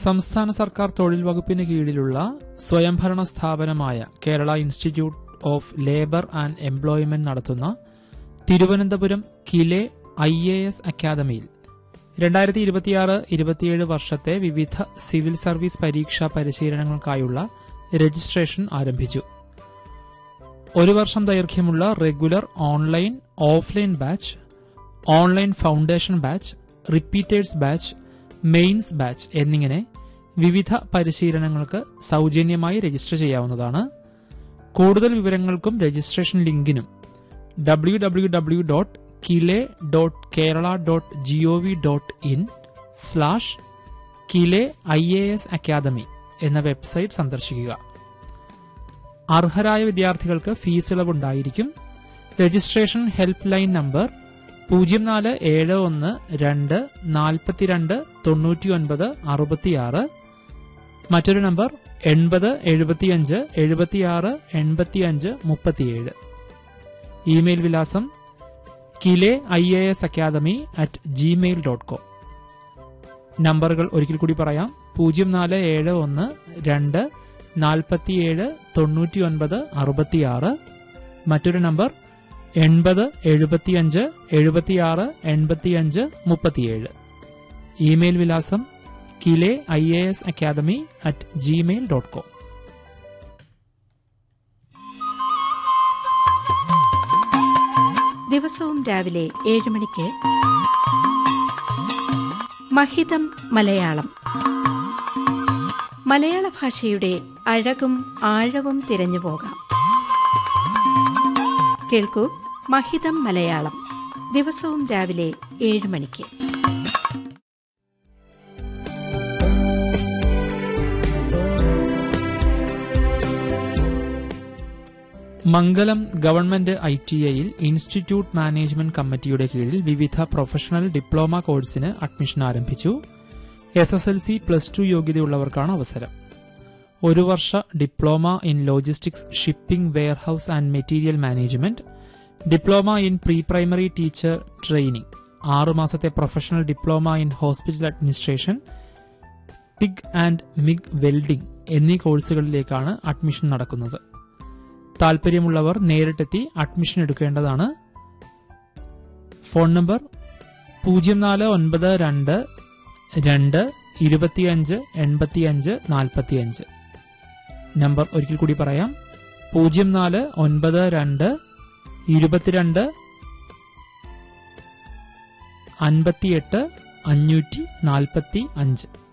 സംസ്ഥാന സർക്കാർ തൊഴിൽ വകുപ്പിന് കീഴിലുള്ള സ്വയംഭരണ സ്ഥാപനമായ Kerala institute of labour and employment നടത്തുന്ന Thiruvananthapuram KILE I A S അക്കാദമിയിൽ രണ്ടായിരത്തി ഇരുപത്തിയാറ് ഇരുപത്തിയേഴ് വർഷത്തെ വിവിധ സിവിൽ സർവീസ് പരീക്ഷാ പരിശീലനങ്ങൾക്കായുള്ള രജിസ്ട്രേഷൻ ആരംഭിച്ചു ഒരു വർഷം ദൈർഘ്യമുള്ള regular online offline batch online foundation batch repeaters batch mains batch എന്നിങ്ങനെ വിവിധ പരിശീലനങ്ങൾക്ക് സൗജന്യമായി രജിസ്റ്റർ ചെയ്യാവുന്നതാണ് കൂടുതൽ വിവരങ്ങൾക്കും രജിസ്ട്രേഷൻ ലിങ്കിനും W W W dot KILE dot Kerala dot G O V dot in slash KILE I A S academy എന്ന website സന്ദർശിക്കുക അർഹരായ വിദ്യാർത്ഥികൾക്ക് ഫീസ് ഇളവുണ്ടായിരിക്കും രജിസ്ട്രേഷൻ ഹെൽപ്പ് ലൈൻ നമ്പർ പൂജ്യം നാല് ഏഴ് ഒന്ന് രണ്ട് നാൽപ്പത്തിരണ്ട് തൊണ്ണൂറ്റി ഒൻപത് അറുപത്തിയാറ് മറ്റൊരു നമ്പർ എൺപത് എഴുപത്തിയഞ്ച് എഴുപത്തിയാറ് എൺപത്തിയഞ്ച് മുപ്പത്തിയേഴ് ഇമെയിൽ വിലാസം KILE I A S academy at Gmail dot com നമ്പറുകൾ ഒരിക്കൽ കൂടി പറയാം പൂജ്യം നാല് ഏഴ് ഒന്ന് രണ്ട് നാൽപ്പത്തിയേഴ് തൊണ്ണൂറ്റി ഒൻപത് അറുപത്തിയാറ് മറ്റൊരു നമ്പർ എൺപത് എഴുപത്തിയഞ്ച് എഴുപത്തിയാറ് എൺപത്തിയഞ്ച് മുപ്പത്തിയേഴ് ഇമെയിൽ വിലാസം KILE I A S academy at Gmail dot com ദിവസവും രാവിലെ ഏഴ് മണിക്ക് മഹിതം മലയാളം മലയാള ഭാഷയുടെ അഴകും ആഴവും തിരഞ്ഞു പോകാം കേൾക്കൂ മഹിതം മലയാളം ദിവസവും രാവിലെ ഏഴ് മണിക്ക് മംഗലം ഗവൺമെന്റ് ഐ ടി ഐയിൽ ഇൻസ്റ്റിറ്റ്യൂട്ട് മാനേജ്മെന്റ് കമ്മിറ്റിയുടെ കീഴിൽ വിവിധ പ്രൊഫഷണൽ ഡിപ്ലോമ കോഴ്സിന് അഡ്മിഷൻ ആരംഭിച്ചു S S L C plus two യോഗ്യതയുള്ളവർക്കാണ് അവസരം ഒരു വർഷ diploma in logistics shipping warehouse and material management diploma in pre primary teacher training ആറു മാസത്തെ professional diploma in hospital administration TIG and MIG welding എന്നീ കോഴ്സുകളിലേക്കാണ് അഡ്മിഷൻ നടക്കുന്നത് താൽപ്പര്യമുള്ളവർ നേരിട്ടെത്തി അഡ്മിഷൻ എടുക്കേണ്ടതാണ് ഫോൺ നമ്പർ പൂജ്യം നാല് ഒൻപത് രണ്ട് രണ്ട് ഇരുപത്തിയഞ്ച് എൺപത്തിയഞ്ച് നാൽപ്പത്തിയഞ്ച് നമ്പർ ഒരിക്കൽ കൂടി പറയാം പൂജ്യം നാല് ഒൻപത് രണ്ട് ഇരുപത്തിരണ്ട് അൻപത്തിയെട്ട് അഞ്ഞൂറ്റി നാൽപ്പത്തി അഞ്ച്